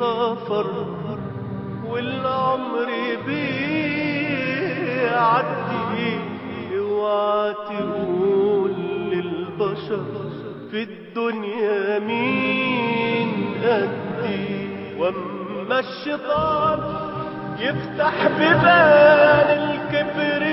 سفر والعمر بيعدي اوعى تقول للبشر في الدنيا مين قدي واما الشيطان يفتح ببان الكبر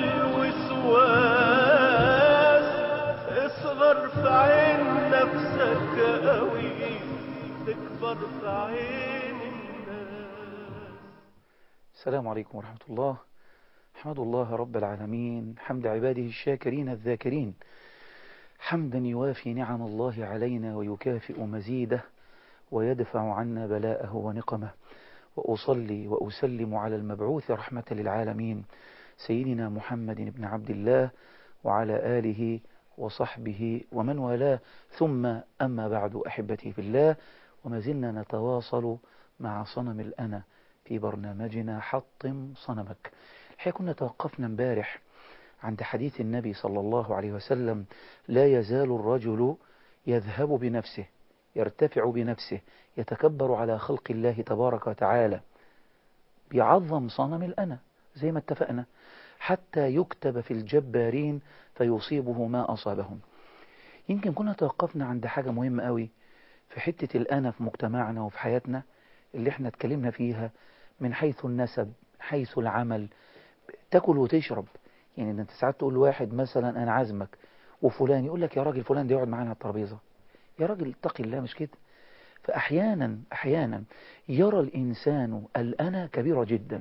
والوسواس اصغر في عين نفسك قوي تكبر في عين الناس السلام عليكم ورحمة الله حمد الله رب العالمين حمد عباده الشاكرين الذاكرين حمدا يوافي نعم الله علينا ويكافئ مزيده ويدفع عنا بلاءه ونقمه وأصلي وأسلم على المبعوث رحمة للعالمين سيدنا محمد بن عبد الله وعلى آله وصحبه ومن والاه ثم أما بعد أحبتي في الله وما زلنا نتواصل مع صنم الأنا في برنامجنا حطم صنمك الحقيقة كنا توقفنا امبارح عند حديث النبي صلى الله عليه وسلم لا يزال الرجل يذهب بنفسه يرتفع بنفسه يتكبر على خلق الله تبارك وتعالى بيعظم صنم الأنا زي ما اتفقنا حتى يكتب في الجبارين فيصيبه ما أصابهم يمكن كنا توقفنا عند حاجة مهمة قوي في حتة الأنا في مجتمعنا وفي حياتنا اللي احنا اتكلمنا فيها من حيث النسب من حيث العمل تاكل وتشرب يعني انت ساعات تقول لواحد مثلا انا عازمك وفلان يقول لك يا راجل فلان ده يقعد معانا على الترابيزه يا راجل اتقي الله مش كده فأحيانا أحيانا يرى الإنسان الأنا كبيرة جدا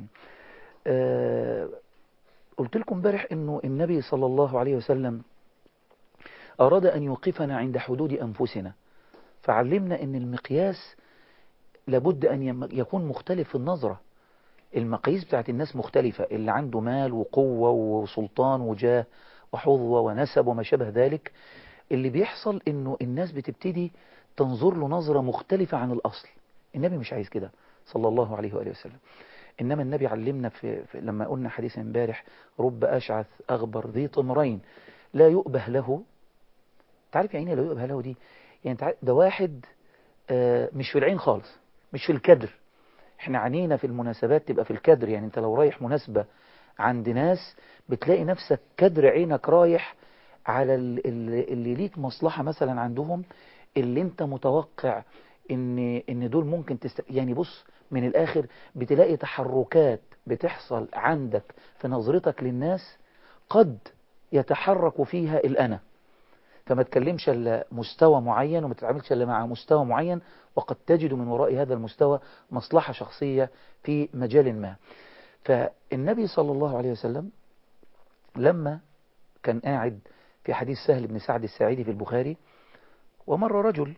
أه قلت لكم امبارح أنه النبي صلى الله عليه وسلم أراد أن يوقفنا عند حدود أنفسنا فعلمنا أن المقياس لابد أن يكون مختلف في النظرة المقاييس بتاعت الناس مختلفة اللي عنده مال وقوة وسلطان وجاه وحظوة ونسب وما شابه ذلك اللي بيحصل انه الناس بتبتدي تنظر له نظرة مختلفة عن الأصل النبي مش عايز كده صلى الله عليه وآله وسلم إنما النبي علمنا في, في لما قلنا حديث امبارح رب أشعث أغبر ذي طمرين لا يؤبه له تعرف يعني لا يؤبه له دي يعني ده واحد آه مش في العين خالص مش في الكدر احنا عنينا في المناسبات تبقى في الكدر يعني انت لو رايح مناسبة عند ناس بتلاقي نفسك كدر عينك رايح على اللي ليك مصلحة مثلا عندهم اللي انت متوقع ان ان دول ممكن تست... يعني بص من الاخر بتلاقي تحركات بتحصل عندك في نظرتك للناس قد يتحرك فيها الانا فما تكلمش الا مستوى معين وما تتعاملش الا مع مستوى معين وقد تجد من وراء هذا المستوى مصلحة شخصية في مجال ما فالنبي صلى الله عليه وسلم لما كان قاعد في حديث سهل بن سعد الساعدي في البخاري ومر رجل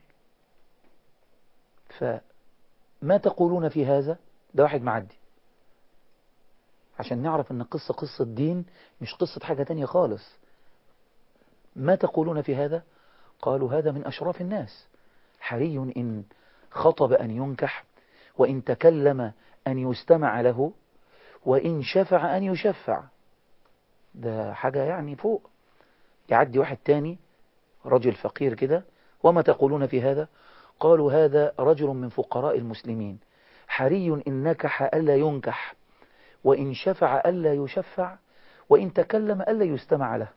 فما تقولون في هذا ده واحد معدي عشان نعرف ان القصة قصة دين مش قصة حاجة تانية خالص ما تقولون في هذا قالوا هذا من أشراف الناس حري إن خطب أن ينكح وإن تكلم أن يستمع له وإن شفع أن يشفع ده حاجة يعني فوق يعدي واحد تاني رجل فقير كده وما تقولون في هذا قالوا هذا رجل من فقراء المسلمين حري إن نكح ألا ينكح وإن شفع ألا يشفع وإن تكلم ألا يستمع له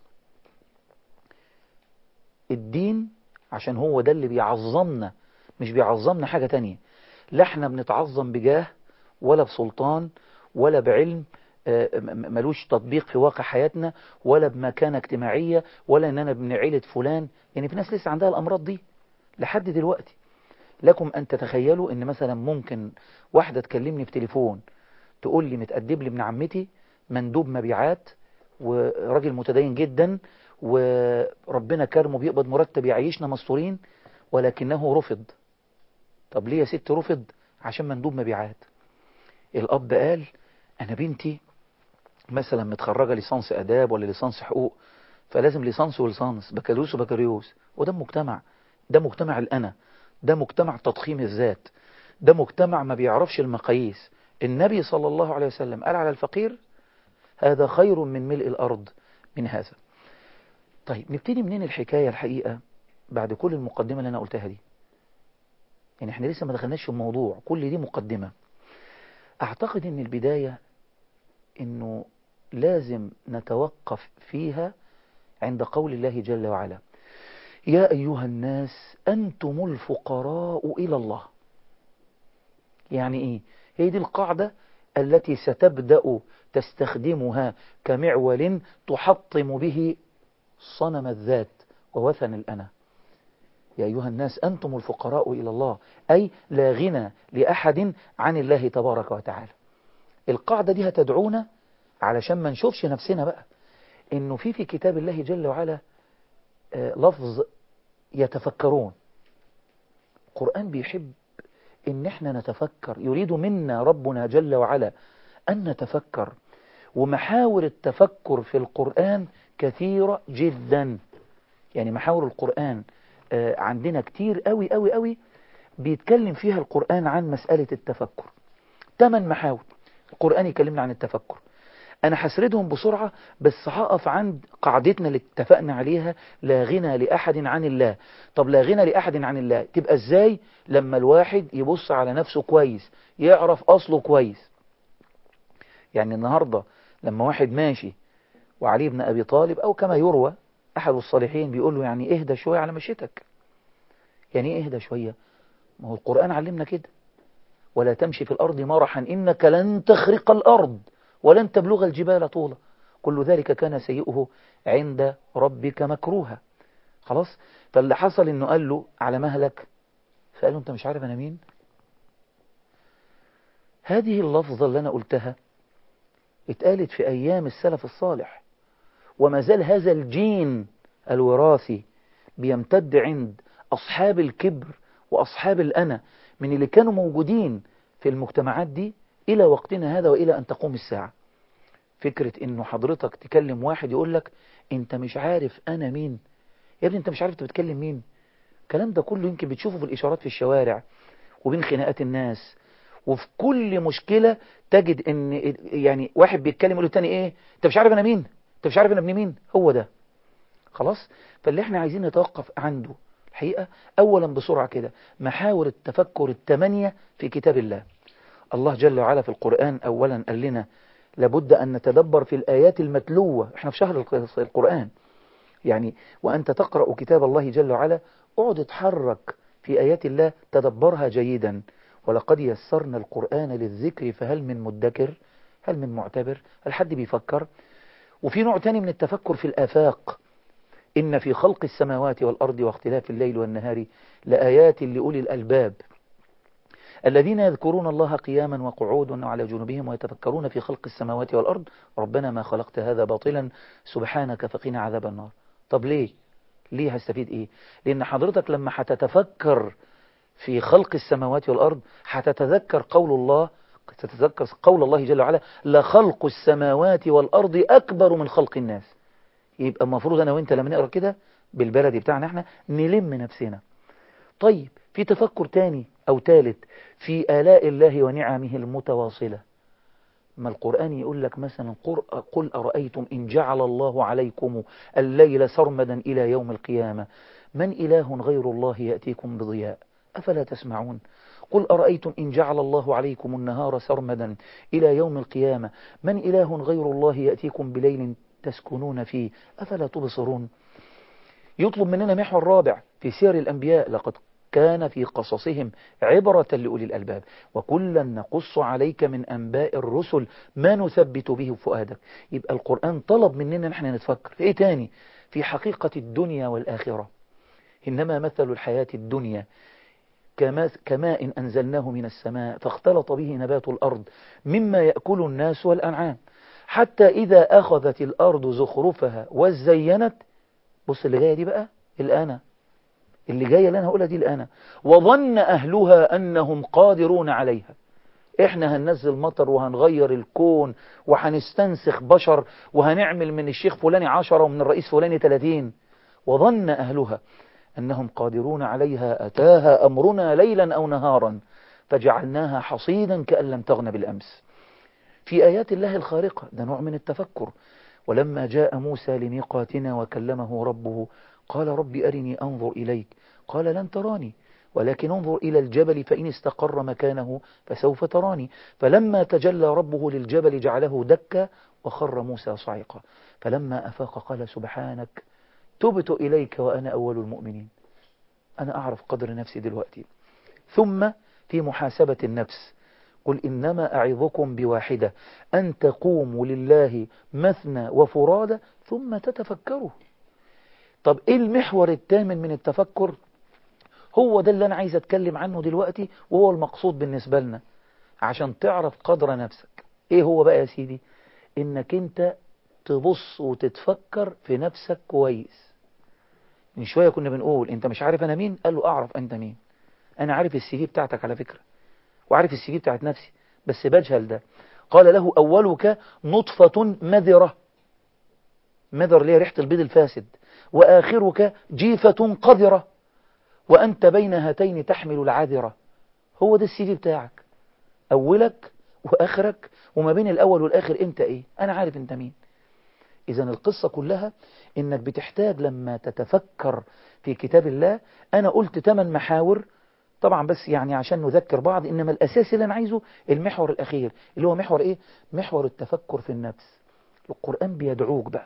الدين عشان هو ده اللي بيعظمنا مش بيعظمنا حاجة تانية لا احنا بنتعظم بجاه ولا بسلطان ولا بعلم ملوش تطبيق في واقع حياتنا ولا بمكانة اجتماعية ولا ان انا ابن عيلة فلان يعني في ناس لسه عندها الامراض دي لحد دلوقتي لكم ان تتخيلوا ان مثلا ممكن واحدة تكلمني في تليفون تقول لي متقدم لي ابن عمتي مندوب مبيعات وراجل متدين جدا وربنا كرمه بيقبض مرتب يعيشنا مستورين ولكنه رفض طب ليه يا ست رفض عشان مندوب مبيعات الاب قال انا بنتي مثلا متخرجة ليسانس اداب ولا ليسانس حقوق فلازم ليسانس وليسانس بكالوريوس وبكالوريوس وده مجتمع ده مجتمع الانا ده مجتمع تضخيم الذات ده مجتمع ما بيعرفش المقاييس النبي صلى الله عليه وسلم قال على الفقير هذا خير من ملء الارض من هذا طيب نبتدي منين الحكاية الحقيقة بعد كل المقدمة اللي انا قلتها دي يعني احنا لسه ما دخلناش في الموضوع كل دي مقدمة اعتقد ان البداية انه لازم نتوقف فيها عند قول الله جل وعلا يا أيها الناس أنتم الفقراء إلى الله يعني إيه هي دي القاعدة التي ستبدأ تستخدمها كمعول تحطم به صنم الذات ووثن الأنا يا أيها الناس أنتم الفقراء إلى الله أي لا غنى لأحد عن الله تبارك وتعالى القاعدة دي هتدعونا علشان ما نشوفش نفسنا بقى إنه في في كتاب الله جل وعلا آه لفظ يتفكرون القرآن بيحب إن احنا نتفكر يريد منا ربنا جل وعلا أن نتفكر ومحاور التفكر في القرآن كثيرة جدا يعني محاور القرآن آه عندنا كتير قوي قوي قوي بيتكلم فيها القرآن عن مسألة التفكر ثمان محاور القرآن يكلمنا عن التفكر أنا هسردهم بسرعة بس هقف عند قاعدتنا اللي اتفقنا عليها لا غنى لأحد عن الله طب لا غنى لأحد عن الله تبقى إزاي لما الواحد يبص على نفسه كويس يعرف أصله كويس يعني النهاردة لما واحد ماشي وعلي بن أبي طالب أو كما يروى أحد الصالحين بيقول له يعني اهدى شوية على مشيتك يعني ايه اهدى شوية ما هو القرآن علمنا كده ولا تمشي في الأرض مرحا إنك لن تخرق الأرض ولن تبلغ الجبال طولا كل ذلك كان سيئه عند ربك مكروها خلاص فاللي حصل انه قال له على مهلك فقال له انت مش عارف انا مين هذه اللفظة اللي انا قلتها اتقالت في ايام السلف الصالح وما زال هذا الجين الوراثي بيمتد عند اصحاب الكبر واصحاب الانا من اللي كانوا موجودين في المجتمعات دي إلى وقتنا هذا وإلى أن تقوم الساعة فكرة إنه حضرتك تكلم واحد يقول لك أنت مش عارف أنا مين يا ابني أنت مش عارف أنت بتكلم مين الكلام ده كله يمكن بتشوفه في الإشارات في الشوارع وبين خناقات الناس وفي كل مشكلة تجد إن يعني واحد بيتكلم يقول التاني إيه أنت مش عارف أنا مين أنت مش عارف أنا ابن مين هو ده خلاص فاللي احنا عايزين نتوقف عنده الحقيقة أولا بسرعة كده محاور التفكر الثمانية في كتاب الله الله جل وعلا في القرآن أولا قال لنا لابد أن نتدبر في الآيات المتلوة احنا في شهر القرآن يعني وأنت تقرأ كتاب الله جل وعلا اقعد اتحرك في آيات الله تدبرها جيدا ولقد يسرنا القرآن للذكر فهل من مدكر هل من معتبر هل حد بيفكر وفي نوع تاني من التفكر في الآفاق إن في خلق السماوات والأرض واختلاف الليل والنهار لآيات لأولي الألباب الذين يذكرون الله قياما وقعودا وعلى جنوبهم ويتفكرون في خلق السماوات والأرض ربنا ما خلقت هذا باطلا سبحانك فقنا عذاب النار طب ليه ليه هستفيد ايه لان حضرتك لما هتتفكر في خلق السماوات والأرض هتتذكر قول الله تتذكر قول الله جل وعلا لخلق السماوات والأرض أكبر من خلق الناس يبقى المفروض أنا وإنت لما نقرأ كده بالبلدي بتاعنا احنا نلم نفسنا طيب في تفكر تاني أو ثالث في آلاء الله ونعمه المتواصلة ما القرآن يقول لك مثلا قل أرأيتم إن جعل الله عليكم الليل سرمدا إلى يوم القيامة من إله غير الله يأتيكم بضياء أفلا تسمعون قل أرأيتم إن جعل الله عليكم النهار سرمدا إلى يوم القيامة من إله غير الله يأتيكم بليل تسكنون فيه أفلا تبصرون يطلب مننا محور رابع في سير الأنبياء لقد كان في قصصهم عبرة لأولي الألباب وكلا نقص عليك من أنباء الرسل ما نثبت به فؤادك يبقى القرآن طلب مننا نحن نتفكر في إيه تاني في حقيقة الدنيا والآخرة إنما مثل الحياة الدنيا كماء أنزلناه من السماء فاختلط به نبات الأرض مما يأكل الناس والأنعام حتى إذا أخذت الأرض زخرفها وزينت بص اللي جاية دي بقى الآن اللي جاية اللي أنا هقولها دي الآن وظن أهلها أنهم قادرون عليها إحنا هننزل مطر وهنغير الكون وهنستنسخ بشر وهنعمل من الشيخ فلاني عشرة ومن الرئيس فلاني ثلاثين وظن أهلها أنهم قادرون عليها أتاها أمرنا ليلا أو نهارا فجعلناها حصيدا كأن لم تغن بالأمس في آيات الله الخارقة ده نوع من التفكر ولما جاء موسى لميقاتنا وكلمه ربه قال رب أرني أنظر إليك قال لن تراني ولكن انظر إلى الجبل فإن استقر مكانه فسوف تراني فلما تجلى ربه للجبل جعله دكا وخر موسى صعقا فلما أفاق قال سبحانك تبت إليك وأنا أول المؤمنين أنا أعرف قدر نفسي دلوقتي ثم في محاسبة النفس قل إنما أعظكم بواحدة أن تقوموا لله مثنى وفرادى ثم تتفكروا طب إيه المحور الثامن من التفكر هو ده اللي أنا عايز أتكلم عنه دلوقتي وهو المقصود بالنسبة لنا عشان تعرف قدر نفسك إيه هو بقى يا سيدي إنك أنت تبص وتتفكر في نفسك كويس من شوية كنا بنقول أنت مش عارف أنا مين قال له أعرف أنت مين أنا عارف السي في بتاعتك على فكرة وعارف السي في بتاعت نفسي بس بجهل ده قال له أولك نطفة مذرة مذر اللي هي ريحة البيض الفاسد وآخرك جيفة قذرة وأنت بين هاتين تحمل العذرة هو ده السي في بتاعك أولك وآخرك وما بين الأول والآخر أنت إيه أنا عارف أنت مين إذا القصة كلها إنك بتحتاج لما تتفكر في كتاب الله أنا قلت ثمان محاور طبعا بس يعني عشان نذكر بعض إنما الأساس اللي أنا عايزه المحور الأخير اللي هو محور إيه محور التفكر في النفس القرآن بيدعوك بقى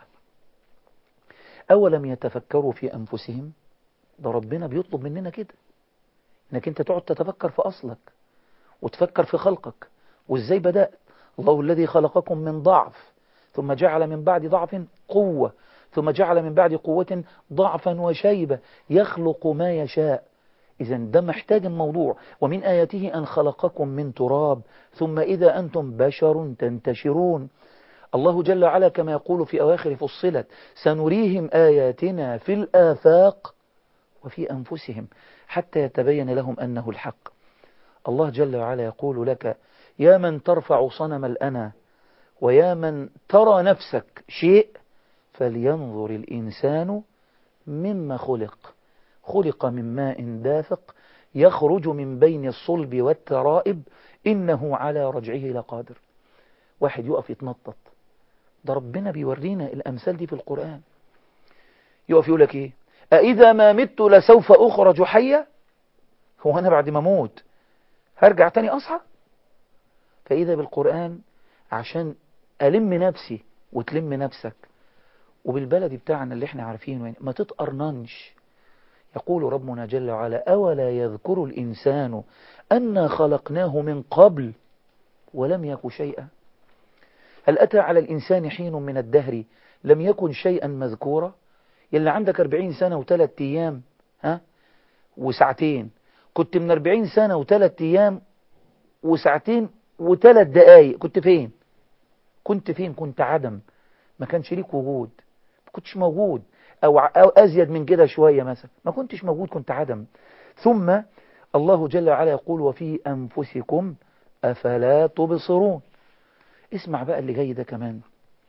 أولم يتفكروا في أنفسهم ده ربنا بيطلب مننا كده إنك أنت تقعد تتفكر في أصلك وتفكر في خلقك وإزاي بدأت الله الذي خلقكم من ضعف ثم جعل من بعد ضعف قوة ثم جعل من بعد قوة ضعفا وشيبة يخلق ما يشاء إذا ده محتاج الموضوع ومن آياته أن خلقكم من تراب ثم إذا أنتم بشر تنتشرون الله جل وعلا كما يقول في أواخر فصلت سنريهم آياتنا في الآفاق وفي أنفسهم حتى يتبين لهم أنه الحق الله جل وعلا يقول لك يا من ترفع صنم الأنا ويا من ترى نفسك شيء فلينظر الإنسان مما خلق خلق من ماء دافق يخرج من بين الصلب والترائب إنه على رجعه لقادر واحد يقف يتنطط ده ربنا بيورينا الأمثال دي في القرآن يقف يقول لك إيه أإذا ما مت لسوف أخرج حيا هو أنا بعد ما أموت هرجع تاني أصحى فإذا بالقرآن عشان ألم نفسي وتلم نفسك وبالبلد بتاعنا اللي احنا عارفينه ما تتقرننش يقول ربنا جل وعلا أولا يذكر الإنسان أنا خلقناه من قبل ولم يك شيئا هل أتى على الإنسان حين من الدهر لم يكن شيئا مذكورا يلي عندك أربعين سنة وثلاث أيام ها وساعتين كنت من أربعين سنة وثلاث أيام وساعتين وثلاث دقايق كنت فين كنت فين كنت عدم ما كانش ليك وجود ما كنتش موجود أو, أو أزيد من كده شوية مثلا ما كنتش موجود كنت عدم ثم الله جل وعلا يقول وفي أنفسكم أفلا تبصرون اسمع بقى اللي جاي ده كمان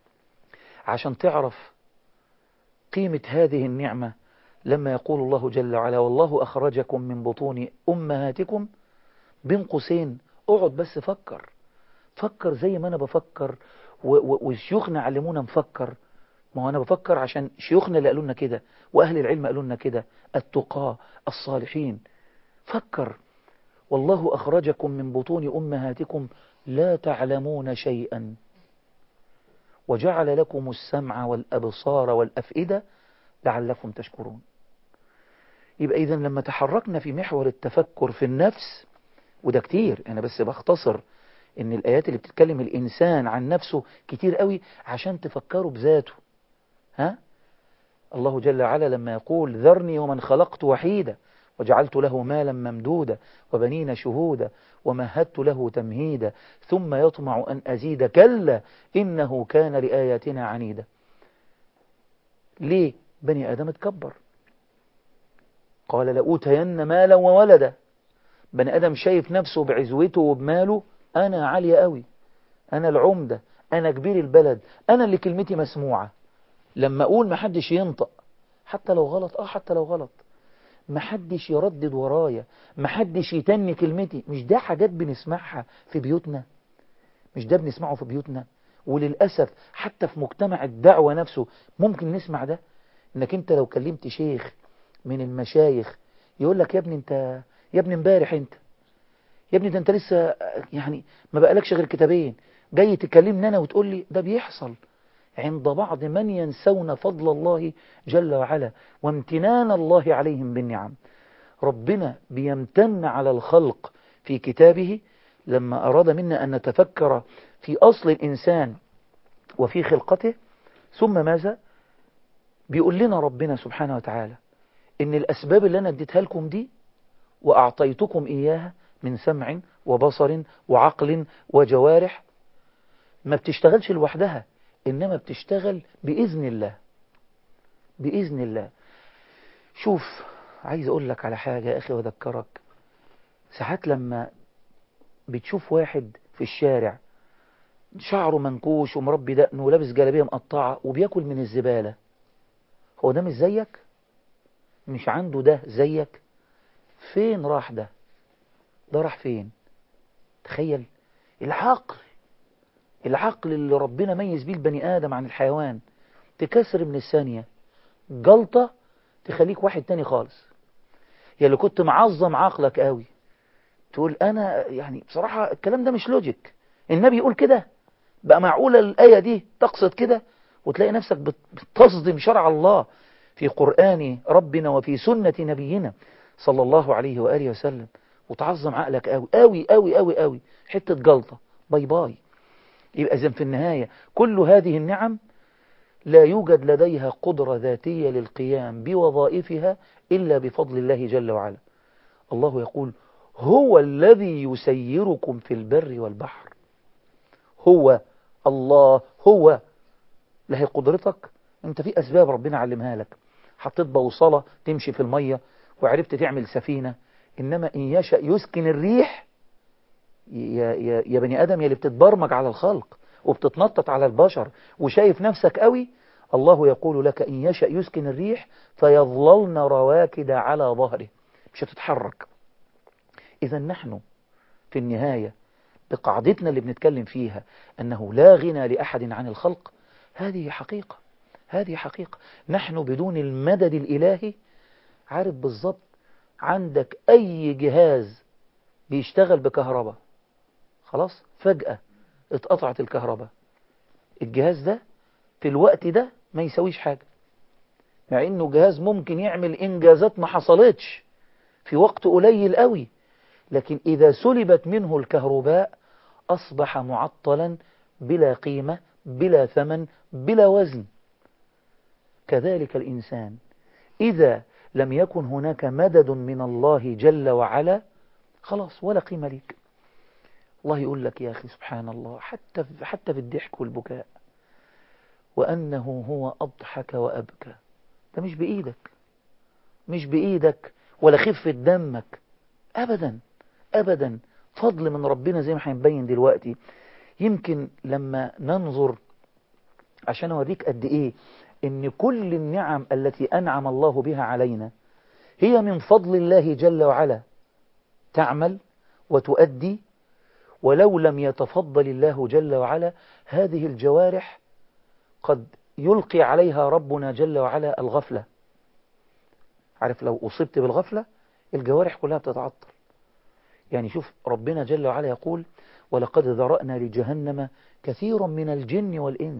عشان تعرف قيمة هذه النعمة لما يقول الله جل وعلا والله أخرجكم من بطون أمهاتكم بين قوسين اقعد بس فكر فكر زي ما أنا بفكر وشيوخنا علمونا نفكر ما هو أنا بفكر عشان شيوخنا اللي قالوا لنا كده وأهل العلم قالوا لنا كده التقاة الصالحين فكر والله أخرجكم من بطون أمهاتكم لا تعلمون شيئا وجعل لكم السمع والأبصار والأفئدة لعلكم تشكرون يبقى إذا لما تحركنا في محور التفكر في النفس وده كتير أنا بس بختصر إن الآيات اللي بتتكلم الإنسان عن نفسه كتير قوي عشان تفكروا بذاته ها الله جل وعلا لما يقول ذرني ومن خلقت وحيدا وجعلت له مالا ممدودا وبنين شهودا ومهدت له تمهيدا ثم يطمع أن أزيد كلا إنه كان لآياتنا عنيدا ليه بني آدم اتكبر قال لأوتين مالا وولدا بني آدم شايف نفسه بعزوته وبماله أنا عالية قوي أنا العمدة أنا كبير البلد أنا اللي كلمتي مسموعة لما أقول محدش ينطق حتى لو غلط آه حتى لو غلط محدش يردد ورايا محدش يتني كلمتي مش ده حاجات بنسمعها في بيوتنا مش ده بنسمعه في بيوتنا وللأسف حتى في مجتمع الدعوة نفسه ممكن نسمع ده انك انت لو كلمت شيخ من المشايخ يقول لك يا ابني انت يا ابني امبارح انت يا ابني ده انت لسه يعني ما بقالكش غير كتابين جاي تكلمني انا وتقول لي ده بيحصل عند بعض من ينسون فضل الله جل وعلا وامتنان الله عليهم بالنعم ربنا بيمتن على الخلق في كتابه لما أراد منا أن نتفكر في أصل الإنسان وفي خلقته ثم ماذا بيقول لنا ربنا سبحانه وتعالى إن الأسباب اللي أنا اديتها لكم دي وأعطيتكم إياها من سمع وبصر وعقل وجوارح ما بتشتغلش لوحدها إنما بتشتغل بإذن الله بإذن الله شوف عايز أقول لك على حاجة يا أخي وأذكرك ساعات لما بتشوف واحد في الشارع شعره منكوش ومربي دقنه ولابس جلابيه مقطعة وبياكل من الزبالة هو ده مش زيك مش عنده ده زيك فين راح ده ده راح فين تخيل العقل العقل اللي ربنا ميز بيه البني آدم عن الحيوان تكسر من الثانية جلطة تخليك واحد تاني خالص يا اللي كنت معظم عقلك قوي تقول أنا يعني بصراحة الكلام ده مش لوجيك النبي يقول كده بقى معقولة الآية دي تقصد كده وتلاقي نفسك بتصدم شرع الله في قرآن ربنا وفي سنة نبينا صلى الله عليه وآله وسلم وتعظم عقلك قوي قوي قوي قوي قوي حتة جلطة باي باي يبقى إذن في النهاية كل هذه النعم لا يوجد لديها قدرة ذاتية للقيام بوظائفها إلا بفضل الله جل وعلا الله يقول هو الذي يسيركم في البر والبحر هو الله هو لا هي قدرتك انت في أسباب ربنا علمها لك حطيت بوصلة تمشي في المية وعرفت تعمل سفينة إنما إن يشأ يسكن الريح يا, يا, يا بني آدم يا اللي بتتبرمج على الخلق وبتتنطط على البشر وشايف نفسك قوي الله يقول لك إن يشأ يسكن الريح فيظللن رواكد على ظهره مش هتتحرك إذا نحن في النهاية بقاعدتنا اللي بنتكلم فيها أنه لا غنى لأحد عن الخلق هذه حقيقة هذه حقيقة نحن بدون المدد الإلهي عارف بالظبط عندك أي جهاز بيشتغل بكهرباء خلاص فجأة اتقطعت الكهرباء الجهاز ده في الوقت ده ما يسويش حاجة مع انه جهاز ممكن يعمل انجازات ما حصلتش في وقت قليل قوي لكن اذا سلبت منه الكهرباء اصبح معطلا بلا قيمة بلا ثمن بلا وزن كذلك الانسان اذا لم يكن هناك مدد من الله جل وعلا خلاص ولا قيمة ليك الله يقول لك يا أخي سبحان الله حتى حتى في الضحك والبكاء وأنه هو أضحك وأبكى ده مش بإيدك مش بإيدك ولا خفة دمك أبدا أبدا فضل من ربنا زي ما هنبين دلوقتي يمكن لما ننظر عشان أوريك قد إيه إن كل النعم التي أنعم الله بها علينا هي من فضل الله جل وعلا تعمل وتؤدي ولو لم يتفضل الله جل وعلا هذه الجوارح قد يلقي عليها ربنا جل وعلا الغفلة عارف لو أصبت بالغفلة الجوارح كلها بتتعطل يعني شوف ربنا جل وعلا يقول ولقد ذرأنا لجهنم كثيرا من الجن والإنس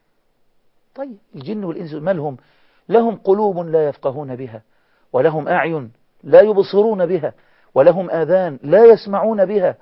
طيب الجن والإنس مالهم لهم قلوب لا يفقهون بها ولهم أعين لا يبصرون بها ولهم آذان لا يسمعون بها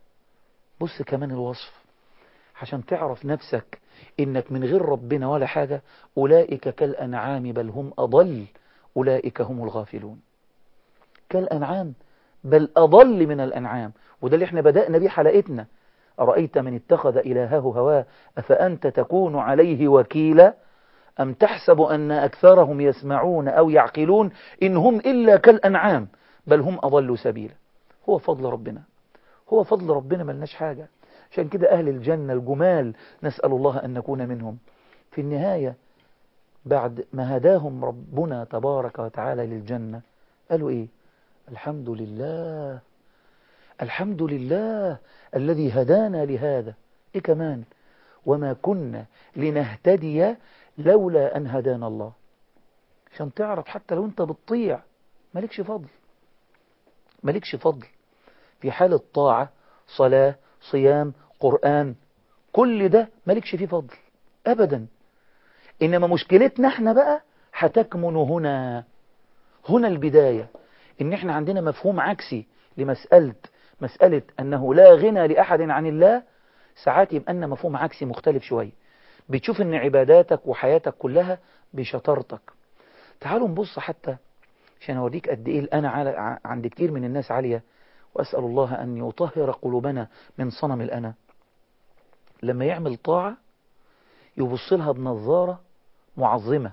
بص كمان الوصف عشان تعرف نفسك إنك من غير ربنا ولا حاجة أولئك كالأنعام بل هم أضل أولئك هم الغافلون كالأنعام بل أضل من الأنعام وده اللي احنا بدأنا بيه حلقتنا أرأيت من اتخذ إلهه هواه أفأنت تكون عليه وكيلا أم تحسب أن أكثرهم يسمعون أو يعقلون إن هم إلا كالأنعام بل هم أضلوا سبيلا هو فضل ربنا هو فضل ربنا ملناش حاجة عشان كده أهل الجنة الجمال نسأل الله أن نكون منهم في النهاية بعد ما هداهم ربنا تبارك وتعالى للجنة قالوا إيه الحمد لله الحمد لله الذي هدانا لهذا إيه كمان وما كنا لنهتدي لولا أن هدانا الله عشان تعرف حتى لو أنت بتطيع مالكش فضل مالكش فضل في حالة طاعة صلاة صيام قرآن كل ده مالكش فيه فضل أبدا إنما مشكلتنا احنا بقى هتكمن هنا هنا البداية إن احنا عندنا مفهوم عكسي لمسألة مسألة أنه لا غنى لأحد عن الله ساعات يبقى أن مفهوم عكسي مختلف شوية بتشوف أن عباداتك وحياتك كلها بشطارتك تعالوا نبص حتى عشان أوريك قد إيه الأنا على عند كتير من الناس عالية وأسأل الله أن يطهر قلوبنا من صنم الأنا لما يعمل طاعة يبص لها بنظارة معظمة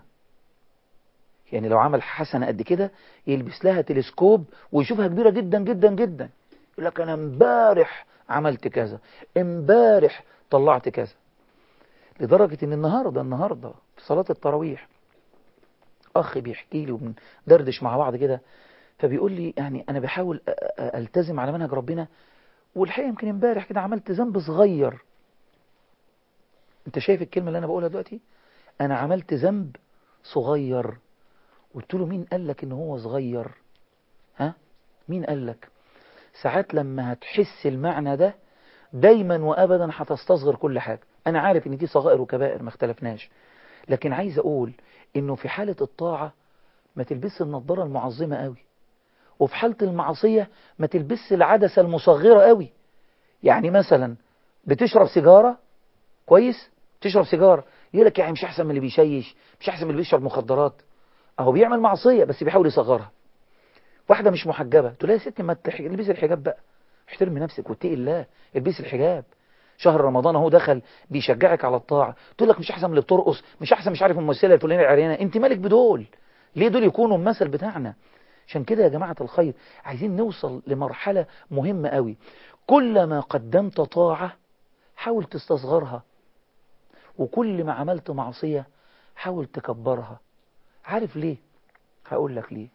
يعني لو عمل حسنة قد كده يلبس لها تلسكوب ويشوفها كبيرة جدا جدا جدا يقول لك أنا امبارح عملت كذا امبارح طلعت كذا لدرجة ان النهاردة النهاردة في صلاة التراويح أخ بيحكي لي وبندردش مع بعض كده فبيقول لي يعني أنا بحاول ألتزم على منهج ربنا والحقيقة يمكن امبارح كده عملت ذنب صغير انت شايف الكلمة اللي أنا بقولها دلوقتي أنا عملت ذنب صغير قلت له مين قال لك ان هو صغير ها مين قال لك ساعات لما هتحس المعنى ده دايما وابدا هتستصغر كل حاجة انا عارف ان دي صغائر وكبائر ما اختلفناش لكن عايز اقول انه في حالة الطاعة ما تلبس النضارة المعظمة قوي وفي حالة المعصية ما تلبس العدسة المصغرة قوي يعني مثلا بتشرب سيجارة كويس تشرب سيجارة يقول لك يعني مش احسن من اللي بيشيش مش احسن من اللي بيشرب مخدرات اهو بيعمل معصية بس بيحاول يصغرها واحدة مش محجبة تقول لها يا ستي ما تلبسي الحجاب بقى احترمي نفسك واتقي الله البسي الحجاب شهر رمضان اهو دخل بيشجعك على الطاعة تقول لك مش احسن من اللي بترقص مش احسن مش عارف الممثله الفلانيه العريانه انت مالك بدول ليه دول يكونوا المثل بتاعنا عشان كده يا جماعة الخير عايزين نوصل لمرحلة مهمة قوي كلما قدمت طاعة حاول تستصغرها وكل ما عملت معصية حاول تكبرها عارف ليه هقول لك ليه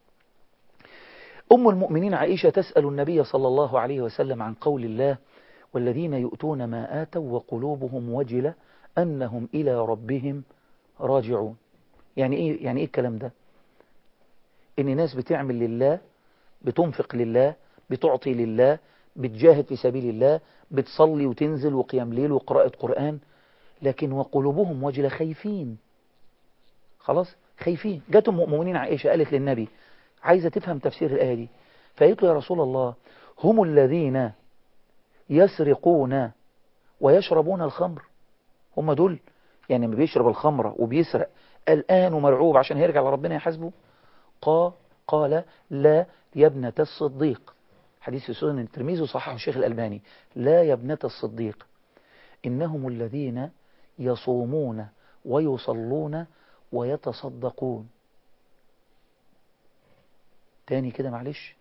أم المؤمنين عائشة تسأل النبي صلى الله عليه وسلم عن قول الله والذين يؤتون ما آتوا وقلوبهم وجلة أنهم إلى ربهم راجعون يعني إيه, يعني إيه الكلام ده إن ناس بتعمل لله بتنفق لله بتعطي لله بتجاهد في سبيل الله بتصلي وتنزل وقيام ليل وقراءة قرآن لكن وقلوبهم وجلة خايفين خلاص خايفين جات ام المؤمنين عائشة قالت للنبي عايزة تفهم تفسير الآية دي فقالت له يا رسول الله هم الذين يسرقون ويشربون الخمر هم دول يعني ما بيشرب الخمرة وبيسرق الآن ومرعوب عشان هيرجع لربنا يحاسبه قال قال لا يا ابنة الصديق حديث في سنن الترمذي وصححه الشيخ الألباني لا يا ابنة الصديق إنهم الذين يصومون ويصلون ويتصدقون تاني كده معلش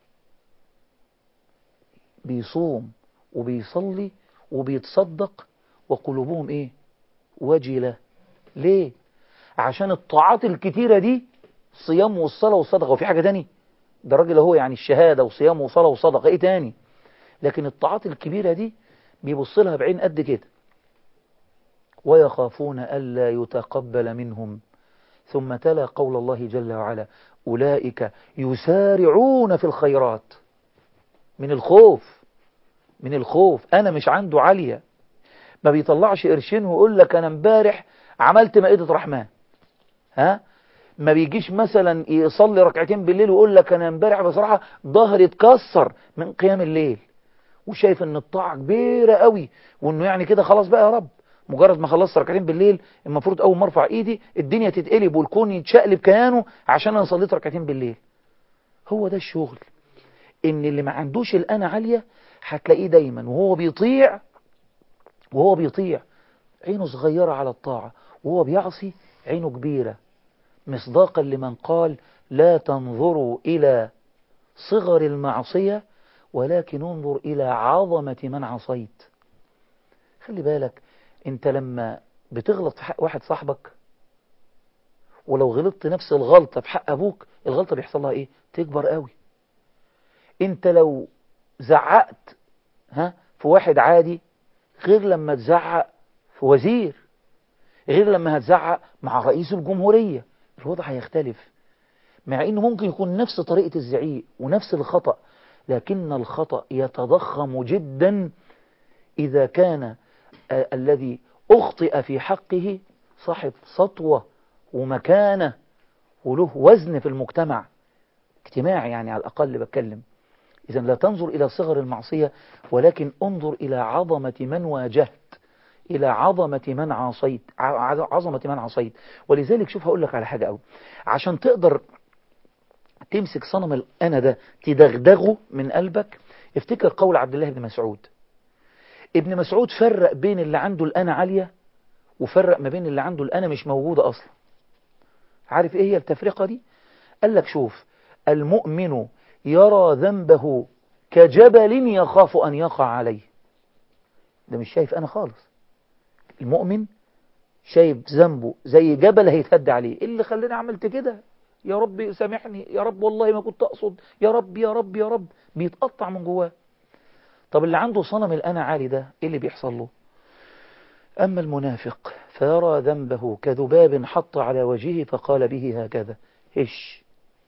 بيصوم وبيصلي وبيتصدق وقلوبهم ايه وجلة ليه عشان الطاعات الكتيرة دي الصيام والصلاة والصدقة وفي حاجة تاني ده راجل هو يعني الشهادة وصيام وصلاة وصدقة ايه تاني لكن الطاعات الكبيرة دي بيبص لها بعين قد كده ويخافون ألا يتقبل منهم ثم تلا قول الله جل وعلا أولئك يسارعون في الخيرات من الخوف من الخوف أنا مش عنده عالية ما بيطلعش قرشين ويقول لك أنا امبارح عملت مائدة رحمن ها ما بيجيش مثلا يصلي ركعتين بالليل ويقول لك أنا امبارح بصراحة ظهري اتكسر من قيام الليل وشايف ان الطاعة كبيرة قوي وانه يعني كده خلاص بقى يا رب مجرد ما خلصت ركعتين بالليل المفروض اول ما ارفع ايدي الدنيا تتقلب والكون يتشقلب كيانه عشان انا صليت ركعتين بالليل هو ده الشغل ان اللي ما عندوش الانا عالية هتلاقيه دايما وهو بيطيع وهو بيطيع عينه صغيرة على الطاعة وهو بيعصي عينه كبيرة مصداقا لمن قال لا تنظروا إلى صغر المعصية ولكن انظر إلى عظمة من عصيت خلي بالك انت لما بتغلط في حق واحد صاحبك ولو غلطت نفس الغلطة في حق أبوك الغلطة بيحصل لها إيه تكبر قوي انت لو زعقت ها في واحد عادي غير لما تزعق في وزير غير لما هتزعق مع رئيس الجمهورية الوضع هيختلف مع انه ممكن يكون نفس طريقة الزعيق ونفس الخطأ لكن الخطأ يتضخم جدا إذا كان آه الذي أخطئ في حقه صاحب سطوة ومكانة وله وزن في المجتمع اجتماعي يعني على الأقل بتكلم إذا لا تنظر إلى صغر المعصية ولكن انظر إلى عظمة من واجهت إلى عظمة من عصيت عظمة من عصيت ولذلك شوف هقول لك على حاجة أوي عشان تقدر تمسك صنم الأنا ده تدغدغه من قلبك افتكر قول عبد الله بن مسعود ابن مسعود فرق بين اللي عنده الأنا عالية وفرق ما بين اللي عنده الأنا مش موجودة أصلا عارف إيه هي التفرقة دي قال لك شوف المؤمن يرى ذنبه كجبل يخاف أن يقع عليه ده مش شايف أنا خالص المؤمن شايف ذنبه زي جبل هيتهد عليه إيه اللي خلاني عملت كده يا رب سامحني يا رب والله ما كنت أقصد يا رب يا رب يا رب بيتقطع من جواه طب اللي عنده صنم الأنا عالي ده إيه اللي بيحصل له أما المنافق فيرى ذنبه كذباب حط على وجهه فقال به هكذا هش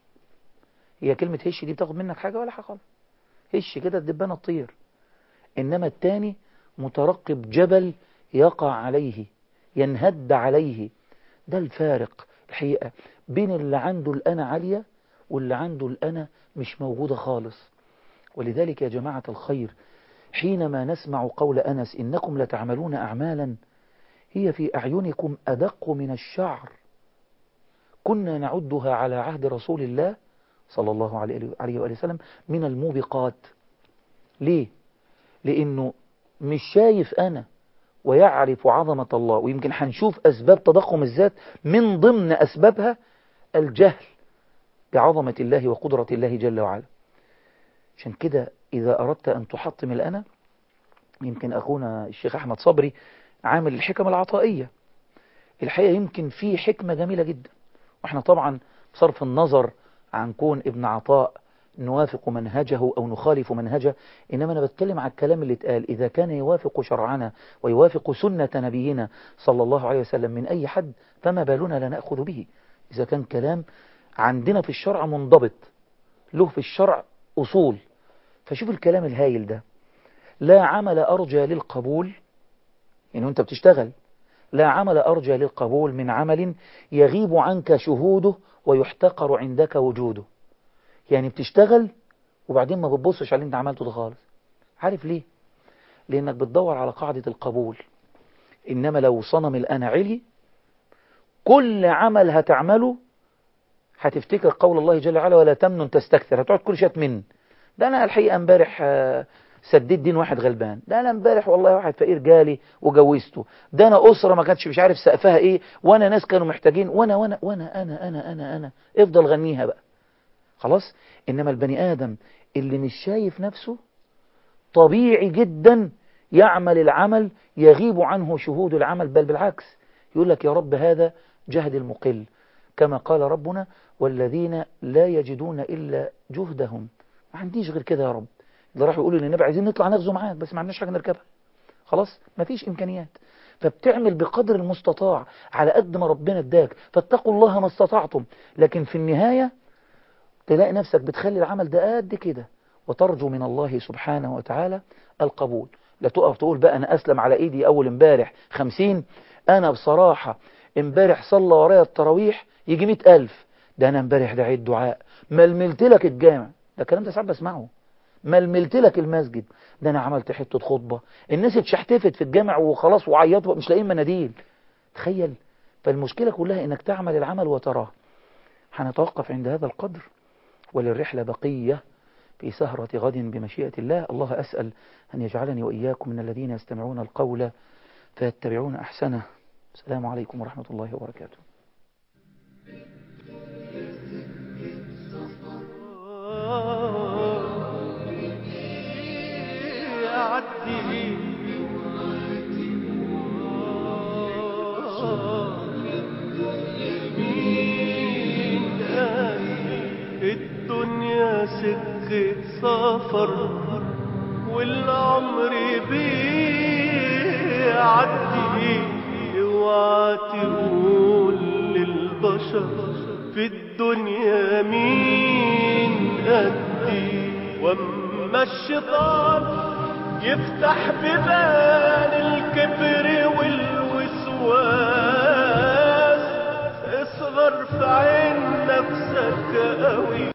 هي كلمة هش دي بتاخد منك حاجة ولا حاجة خالص هش كده الدبانة تطير إنما التاني مترقب جبل يقع عليه ينهد عليه ده الفارق الحقيقة بين اللي عنده الأنا عالية واللي عنده الأنا مش موجودة خالص ولذلك يا جماعة الخير حينما نسمع قول أنس إنكم لتعملون أعمالا هي في أعينكم أدق من الشعر كنا نعدها على عهد رسول الله صلى الله عليه وآله وسلم من الموبقات ليه؟ لأنه مش شايف أنا ويعرف عظمة الله ويمكن هنشوف أسباب تضخم الذات من ضمن أسبابها الجهل بعظمة الله وقدرة الله جل وعلا عشان كده إذا أردت أن تحطم الأنا يمكن أخونا الشيخ أحمد صبري عامل الحكم العطائية الحقيقة يمكن في حكمة جميلة جدا وإحنا طبعا بصرف النظر عن كون ابن عطاء نوافق منهجه أو نخالف منهجه إنما أنا بتكلم على الكلام اللي اتقال إذا كان يوافق شرعنا ويوافق سنة نبينا صلى الله عليه وسلم من أي حد فما بالنا لا نأخذ به إذا كان كلام عندنا في الشرع منضبط له في الشرع أصول فشوف الكلام الهايل ده لا عمل أرجى للقبول يعني أنت بتشتغل لا عمل أرجى للقبول من عمل يغيب عنك شهوده ويحتقر عندك وجوده يعني بتشتغل وبعدين ما بتبصش على اللي انت عملته ده خالص عارف ليه لانك بتدور على قاعدة القبول انما لو صنم الأنا علي كل عمل هتعمله هتفتكر قول الله جل وعلا ولا تمنن تستكثر هتقعد كل شيء تمن ده انا الحقيقة امبارح سديت دين واحد غلبان ده انا امبارح والله واحد فقير جالي وجوزته ده انا اسره ما كانتش مش عارف سقفها ايه وانا ناس كانوا محتاجين وانا وانا وانا انا انا انا انا افضل غنيها بقى خلاص انما البني ادم اللي مش شايف نفسه طبيعي جدا يعمل العمل يغيب عنه شهود العمل بل بالعكس يقول لك يا رب هذا جهد المقل كما قال ربنا والذين لا يجدون إلا جهدهم ما عنديش غير كده يا رب اللي راح يقولوا للنبي عايزين نطلع نغزو معاك بس ما عندناش حاجة نركبها خلاص ما فيش إمكانيات فبتعمل بقدر المستطاع على قد ما ربنا اداك فاتقوا الله ما استطعتم لكن في النهاية تلاقي نفسك بتخلي العمل ده قد كده وترجو من الله سبحانه وتعالى القبول لا تقف تقول بقى أنا أسلم على إيدي أول امبارح خمسين أنا بصراحة امبارح صلى ورايا التراويح يجي مئة ألف ده أنا امبارح دعيت دعاء ململت لك الجامع ده الكلام ده ساعات بسمعه ململت لك المسجد ده أنا عملت حتة خطبة الناس اتشحتفت في الجامع وخلاص وعيطوا مش لاقيين مناديل تخيل فالمشكلة كلها إنك تعمل العمل وتراه هنتوقف عند هذا القدر وللرحلة بقية في سهرة غد بمشيئة الله الله أسأل أن يجعلني وإياكم من الذين يستمعون القول فيتبعون أحسنه السلام عليكم ورحمة الله وبركاته يعدي مين قال الدنيا سكة سفر والعمر بيعدي اوعى تقول للبشر في الدنيا مين قدي واما الشيطان يفتح بيبان